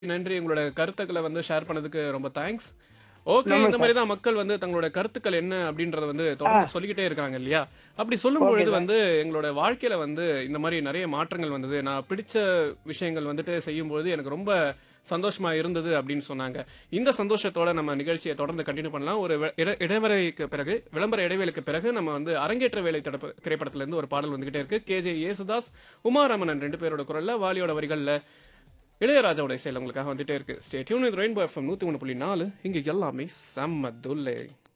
நன்றி உங்களோட கருத்துக்களை வந்து ஷேர் பண்ணதுக்கு ரொம்ப தேங்க்ஸ் ஓகே இந்த மாதிரி தான் மக்கள் வந்து தங்களோட கருத்துக்கள் என்ன அப்படின்றத வந்து தொடர்ந்து சொல்லிக்கிட்டே இருக்காங்க இல்லையா அப்படி சொல்லும் பொழுது வந்து எங்களோட வாழ்க்கையில வந்து இந்த மாதிரி நிறைய மாற்றங்கள் வந்தது நான் பிடிச்ச விஷயங்கள் வந்துட்டு செய்யும்போது எனக்கு ரொம்ப சந்தோஷமா இருந்தது அப்படின்னு சொன்னாங்க இந்த சந்தோஷத்தோட நம்ம நிகழ்ச்சியை தொடர்ந்து கண்டினியூ பண்ணலாம் ஒரு வி- இட- இடைவெளிக்கு பிறகு விளம்பர இடைவேளைக்கு பிறகு நம்ம வந்து அரங்கேற்ற வேலை தடுப்பு திரைப்படத்துல இருந்து ஒரு பாடல் வந்துகிட்டே இருக்கு கேஜே யேசுதாஸ் உமாராமணன் ரெண்டு பேரோட குரல்ல வாலியோட வரிகள்ல இளையராஜாவோட இசையில் உங்களுக்காக வந்துட்டே இருக்கு ஸ்டே டியூன் ரெயின்போ எஃப்எம் நூத்தி ஒன்று புள்ளி நாலு இங்க எல்லாமே செம்ம துல்லை